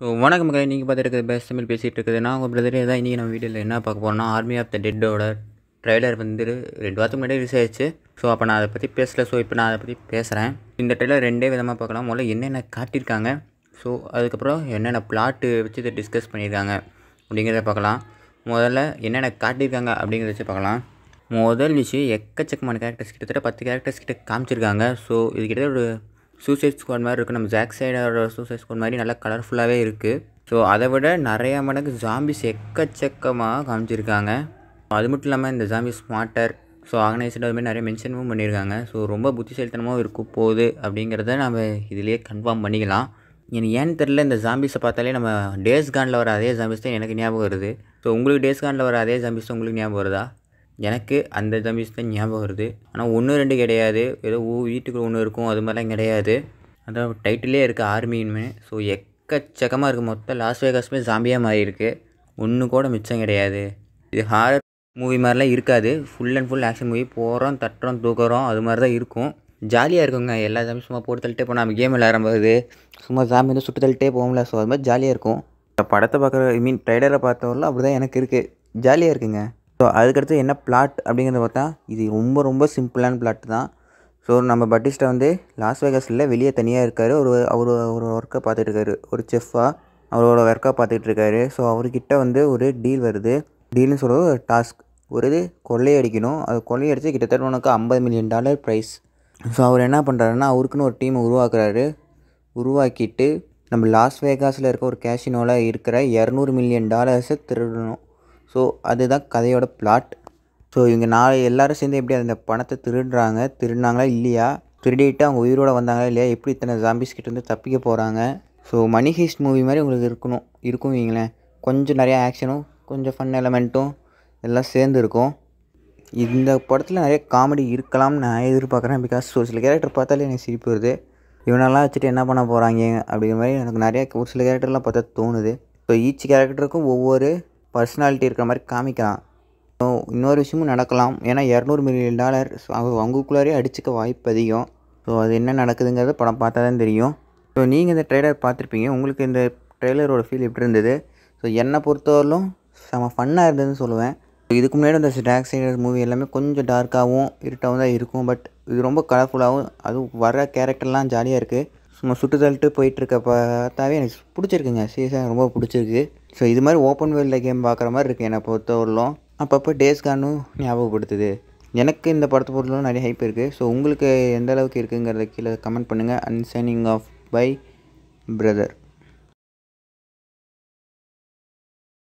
so வணக்கம் மக்களே நீங்கள் பார்த்துருக்குது பெஸ்ட் தமிழ் பேசிகிட்டு இருக்குது நான் உங்கள் பிரதரே தான் இன்றைக்கி நம்ம வீடியோவில் என்ன பார்க்க போகிறோம்னா ஆர்மி ஆஃப் த டெட்டோட ட்ரெய்லர் வந்து ரெண்டு வாரத்துக்கு முன்னாடி ரிலீஸ் ஆயிடுச்சு ஸோ அப்போ நான் அதை பற்றி பேசல ஸோ இப்போ நான் அதை பற்றி பேசுகிறேன் இந்த ட்ரெய்லர் ரெண்டே விதமாக பார்க்கலாம் முதல்ல என்னென்ன காட்டியிருக்காங்க ஸோ அதுக்கப்புறம் என்னென்ன பிளாட்டு வச்சு இதை டிஸ்கஸ் பண்ணியிருக்காங்க அப்படிங்கிறத பார்க்கலாம் முதல்ல என்னென்ன காட்டியிருக்காங்க அப்படிங்கிறத வச்சு பார்க்கலாம் முதல் விஷயம் எக்கச்சக்கமான கேரக்டர்ஸ் கிட்டத்தட்ட பத்து கேரக்டர்ஸ் கிட்ட காமிச்சிருக்காங்க ஸோ இது கிட்டத்தட்ட ஒரு சூசைட் ஸ்குவாட் மாதிரி இருக்குது நம்ம ஜாக் சைடோட சூசைட் ஸ்குவாட் மாதிரி நல்லா கலர்ஃபுல்லாகவே இருக்குது ஸோ அதை விட நிறையா மடங்கு ஜாம்பிஸ் எக்கச்சக்கமாக காமிச்சிருக்காங்க அது மட்டும் இல்லாமல் இந்த ஜாம்பி ஸ்மார்ட்டர் ஸோ ஆர்கனைஸ்டு அது மாதிரி நிறைய மென்ஷனும் பண்ணியிருக்காங்க ஸோ ரொம்ப புத்திசாலித்தனமாகவும் இருக்கும் போகுது அப்படிங்கிறத நம்ம இதிலேயே கன்ஃபார்ம் பண்ணிக்கலாம் எனக்கு ஏன்னு தெரில இந்த ஜாம்பிஸை பார்த்தாலே நம்ம டேஸ் கானில் வர அதே ஜாம்பிஸ் தான் எனக்கு ஞாபகம் வருது ஸோ உங்களுக்கு டேஸ் கானில் வர அதே ஜாம்பிஸ் தான் உங்களுக்கு ஞாபகம் வருதா எனக்கு அந்த ஜாம்பிஸ் தான் ஞாபகம் வருது ஆனால் ஒன்று ரெண்டு கிடையாது ஏதோ ஊ வீட்டுக்குள்ள ஒன்று இருக்கும் அது மாதிரிலாம் கிடையாது அதான் டைட்டிலே இருக்குது ஆர்மின்னு ஸோ எக்கச்சக்கமாக இருக்குது மொத்தம் லாஸ் வேகாஸுமே ஜாம்பியாக மாறி இருக்குது ஒன்று கூட மிச்சம் கிடையாது இது ஹாரர் மூவி மாதிரிலாம் இருக்காது full and full action movie போகிறோம் தட்டுறோம் தூக்குறோம் அது மாதிரி தான் இருக்கும் ஜாலியாக இருக்குங்க எல்லா ஜாம்பி சும்மா போட்டு தள்ளிட்டே போனால் நம்ம கேம் விளையாடும்போது சும்மா ஜாம்பி வந்து சுட்டு தள்ளிட்டே போகும்ல ஸோ அது மாதிரி ஜாலியாக இருக்கும் இந்த படத்தை பார்க்குற ஐ மீன் ட்ரைலரை பார்த்தவரெலாம் அப்படி தான் எனக்கு இருக்குது ஜாலியாக இருக்குங்க ஸோ அதுக்கடுத்து என்ன பிளாட் அப்படிங்கிறத பார்த்தா இது ரொம்ப ரொம்ப சிம்பிளான பிளாட் தான் ஸோ நம்ம பட்டிஸ்டா வந்து லாஸ் வேகஸில் வெளியே தனியாக இருக்கார் ஒரு அவர் ஒரு ஒர்க்கை பார்த்துட்டு இருக்காரு ஒரு செஃப்பாக அவரோட ஒர்க்காக பார்த்துட்டு இருக்காரு ஸோ அவர்கிட்ட வந்து ஒரு டீல் வருது டீல்னு சொல்கிறது ஒரு டாஸ்க் ஒரு இது கொள்ளையடிக்கணும் அது கொள்ளையடிச்சு கிட்டத்தட்ட உனக்கு ஐம்பது மில்லியன் டாலர் ப்ரைஸ் ஸோ அவர் என்ன பண்ணுறாருன்னா அவருக்குன்னு ஒரு டீமை உருவாக்குறாரு உருவாக்கிட்டு நம்ம லாஸ் வேகாஸில் இருக்க ஒரு கேஷினோவில் இருக்கிற இரநூறு மில்லியன் டாலர்ஸை திருடணும் ஸோ அதுதான் கதையோட பிளாட் ஸோ இவங்க நாலு எல்லாரும் சேர்ந்து எப்படி அந்த பணத்தை திருடுறாங்க திருடினாங்களா இல்லையா திருடிட்டு அவங்க உயிரோடு வந்தாங்களா இல்லையா எப்படி இத்தனை ஜாம்பிஸ் கிட்டேருந்து தப்பிக்க போகிறாங்க ஸோ மணி ஹீஸ்ட் மூவி மாதிரி உங்களுக்கு இருக்கணும் இருக்கும் வைங்களேன் கொஞ்சம் நிறையா ஆக்ஷனும் கொஞ்சம் ஃபன் எலமெண்ட்டும் எல்லாம் சேர்ந்து இருக்கும் இந்த படத்தில் நிறைய காமெடி இருக்கலாம்னு நான் எதிர்பார்க்குறேன் பிகாஸ் ஒரு சில கேரக்டர் பார்த்தாலே எனக்கு சிரிப்பு வருது இவனெல்லாம் வச்சுட்டு என்ன பண்ண போகிறாங்க அப்படிங்கிற மாதிரி எனக்கு நிறைய ஒரு சில கேரக்டர்லாம் பார்த்தா தோணுது ஸோ ஈச் கேரக்டருக்கும் ஒவ்வொரு பர்சனாலிட்டி இருக்கிற மாதிரி காமிக்கலாம் ஸோ இன்னொரு விஷயமும் நடக்கலாம் ஏன்னா இரநூறு மில்லியன் டாலர் அவங்களுக்குள்ளாரே அடிச்சுக்க வாய்ப்பு அதிகம் ஸோ அது என்ன நடக்குதுங்கிறத படம் பார்த்தா தான் தெரியும் ஸோ நீங்கள் இந்த ட்ரெய்லர் பார்த்துருப்பீங்க உங்களுக்கு இந்த ட்ரெய்லரோட ஃபீல் எப்படி இருந்தது ஸோ என்னை பொறுத்தவரையிலும் செம ஃபன்னாக இருந்ததுன்னு சொல்லுவேன் இதுக்கு முன்னாடி இந்த டாக் சைடர் மூவி எல்லாமே கொஞ்சம் டார்க்காகவும் இருட்டாகவும் தான் இருக்கும் பட் இது ரொம்ப கலர்ஃபுல்லாகவும் அதுவும் வர கேரக்டர்லாம் ஜாலியாக இருக்குது சும்மா சுட்டு தள்ளிட்டு போயிட்டுருக்க பார்த்தாவே எனக்கு பிடிச்சிருக்குங்க சீரியஸாக ரொம்ப பிடிச்சிருக்கு ஸோ இது மாதிரி ஓப்பன் வேர்ல்டில் கேம் பார்க்குற மாதிரி இருக்குது என்னை பொறுத்தவரையிலும் அப்பப்போ டேஸ் கானும் ஞாபகப்படுத்துது எனக்கு இந்த படத்தை பொறுத்தவரை நிறைய ஹைப் இருக்குது ஸோ உங்களுக்கு எந்த அளவுக்கு இருக்குங்கிறத கீழே கமெண்ட் பண்ணுங்கள் and signing off by brother